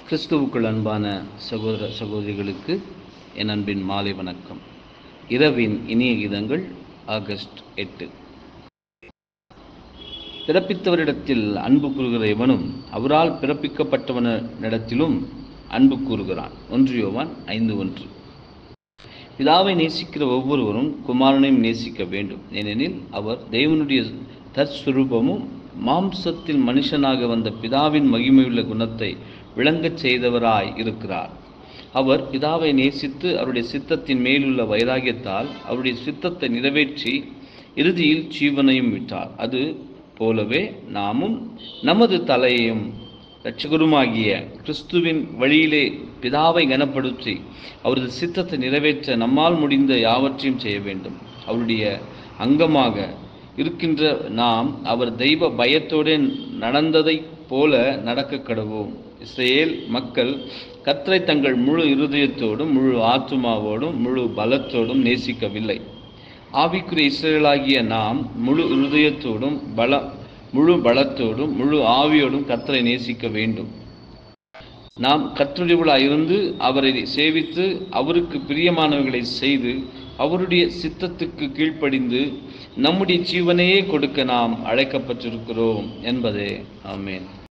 கிறிஸ்துவுக்குள் அன்பான சகோதர சகோதரிகளுக்கு என் அன்பின் மாலை வணக்கம் இரவின் இனிய கீதங்கள் ஆகஸ்ட் எட்டு பிறப்பித்தவரிடத்தில் அன்பு கூறுகிற எவனும் அவரால் பிறப்பிக்கப்பட்டவனிடத்திலும் அன்பு கூறுகிறான் ஒன்று யோவான் ஐந்து ஒன்று பிதாவை நேசிக்கிற ஒவ்வொருவரும் குமாரனையும் நேசிக்க வேண்டும் ஏனெனில் அவர் தேவனுடைய தற்சுரூபமும் மாம்சத்தில் மனுஷனாக வந்த பிதாவின் மகிமையுள்ள குணத்தை விளங்கச் செய்தவராய் இருக்கிறார் அவர் பிதாவை நேசித்து அவருடைய சித்தத்தின் மேலுள்ள வைராகியத்தால் அவருடைய சித்தத்தை நிறைவேற்றி இறுதியில் ஜீவனையும் விட்டார் அது போலவே நாமும் நமது தலையையும் இரட்சகருமாகிய கிறிஸ்துவின் வழியிலே பிதாவை கனப்படுத்தி அவரது சித்தத்தை நிறைவேற்ற நம்மால் முடிந்த யாவற்றையும் செய்ய வேண்டும் அவருடைய அங்கமாக இருக்கின்ற நாம் அவர் தெய்வ பயத்தோடு நடந்ததைப் போல நடக்க கடவோம் இஸ்ரேல் மக்கள் கத்தரை தங்கள் முழு இருதயத்தோடும் முழு ஆத்துமாவோடும் முழு பலத்தோடும் நேசிக்கவில்லை ஆவிக்குரிய இஸ்ரேலாகிய நாம் முழு இருதயத்தோடும் பல முழு பலத்தோடும் முழு ஆவியோடும் கத்தரை நேசிக்க வேண்டும் நாம் கற்றுடைவுளாய் இருந்து அவரை சேவித்து அவருக்கு பிரியமானவர்களை செய்து அவருடைய சித்தத்துக்கு கீழ்ப்படிந்து நம்முடைய ஜீவனையே கொடுக்க நாம் அழைக்கப்பட்டிருக்கிறோம் என்பதே ஆமேன்